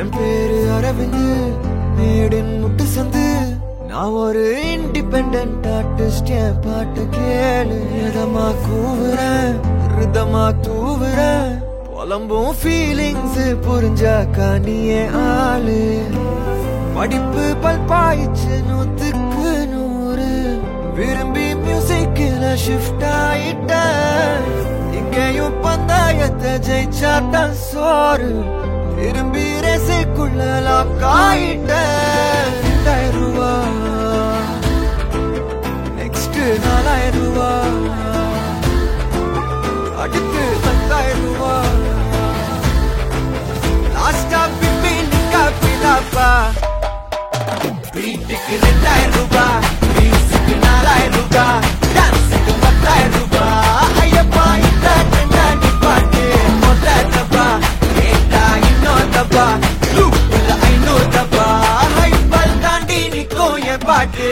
என் பேரு அரவிந்து மேடின் முட்டு சந்து நான் ஒரு இண்டிபெண்ட் ஆர்டிஸ்ட் என் பாட்டு கேளு எதமா கூவுறேன் ரிதமா தூவுறேன் புலம்பும் ஃபீலிங்ஸ் புரிஞ்சாக்கா நீயே ஆளு படிப்பு பல் பாயிச்சு நூத்துக்கு நூறு விரும்பி மியூசிக்கில் ஷிஃப்ட் ஆயிட்டேன் இங்கேயும் பந்தாயத்தை ஜெயிச்சாத்தான் சோறு திரும்பி ரேசுக்குள்ள லாக் ஆயிட்டேன் ரெண்டாயிரம் ரூபா நெக்ஸ்ட் நாலாயிரம் ரூபா அடுத்து பத்தாயிரம் ரூபா லாஸ்டா பிப்பி நிக்கா பிதாப்பா வீட்டுக்கு ரெண்டாயிரம் ரூபாய் மியூசிக்கு நாலாயிரம் ரூபாய் டான்ஸுக்கு பத்தாயிரம் ரூபாய் ஐயப்பா இந்த ரெண்டாண்டி பாட்டு மொத்த தப்பா கேட்டா இன்னொரு தப்பா லூப்புல ஐநூறு தப்பா ஹைப்பல் தாண்டி நிற்கும் என் பாட்டு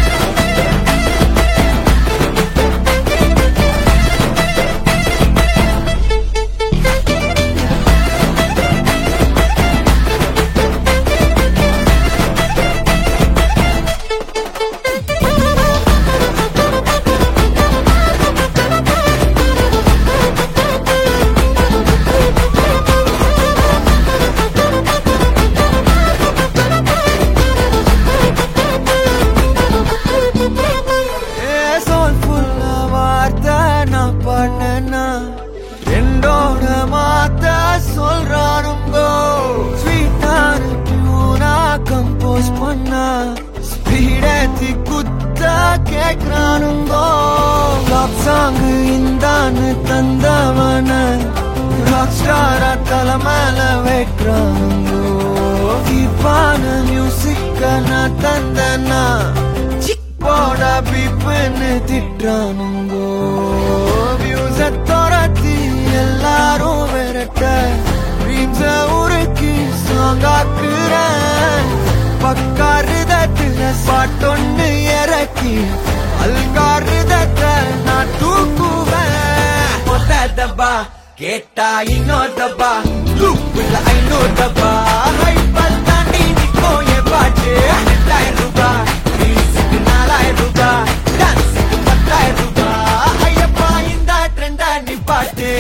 ஏ soulful ஆ வார்த்தை நான் பாடினேன்னா ரெண்டோட மாத்த சொல்றானுங்கோ ஸ்வீட்டான டியூனா கம்போஸ் பண்ணா ஸ்பீடேத்தி குத்த கேட்கிறானுங்கோ லாப் சாங் இந்தான்னு தந்தவன ராக் ஸ்டாரா தலைமையில வைக்கிறானுங்கோ கீப்பான மியூசிக்க நான் தந்தனா போட பீப்புன்னு திட்டானுங்கோ வியூஸ துரத்தி எல்லாரும் விரட்ட ட்ரீம்ஸ உருக்கி சாங்காக்குறேன் பக்காருதத்துல பாட்டொன்னு இறக்கி அல்காருதத்தை நான் தூக்குவேன் மொத்த தப்பா கேட்டா இன்னொரு தப்பா லூப்புல ஐநூறு தப்பா ஹைப்பல் தாண்டி நிற்கும் என் பாட்டு ரெண்டாயிரம் ரூபாய் மியூசிக்கு நாலாயிரம் ரூபாய் டான்ஸுக்கு பத்தாயிரம் ரூபாய் ஐயப்பா இந்த ட்ரெண்டா நீ பாட்டு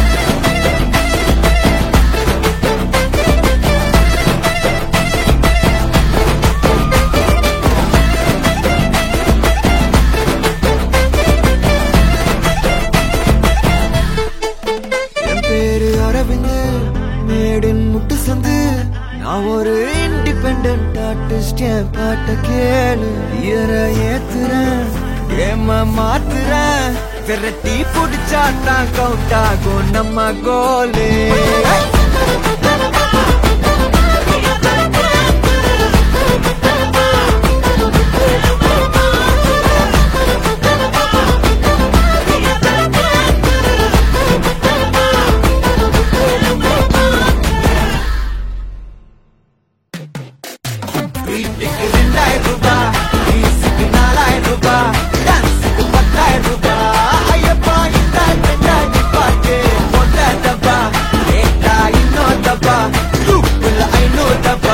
என் பேரு அரவிந்து மேடின் முட்டு சந்து நான் ஒரு இண்டிபெண்ட் ஆர்டிஸ்ட் என் பாட்ட கேளு இயர ஏத்துறேன் ஏம மாத்துறேன் விரட்டி புடிச்சா தான் கவுண்ட் ஆகும் நம்ம கோலு வீட்டுக்கு ரெண்டாயிரம் ரூபாய் மியூசிக்கு நாலாயிரம் ரூபாய் டான்ஸுக்கு பத்தாயிரம் ரூபாய் ஐயப்பா இந்த ரெண்டாயிரத்தி பாட்டு மொத்த தப்பா கேட்டா இன்னொரு தப்பா லூப்புல ஐநூறு தப்பா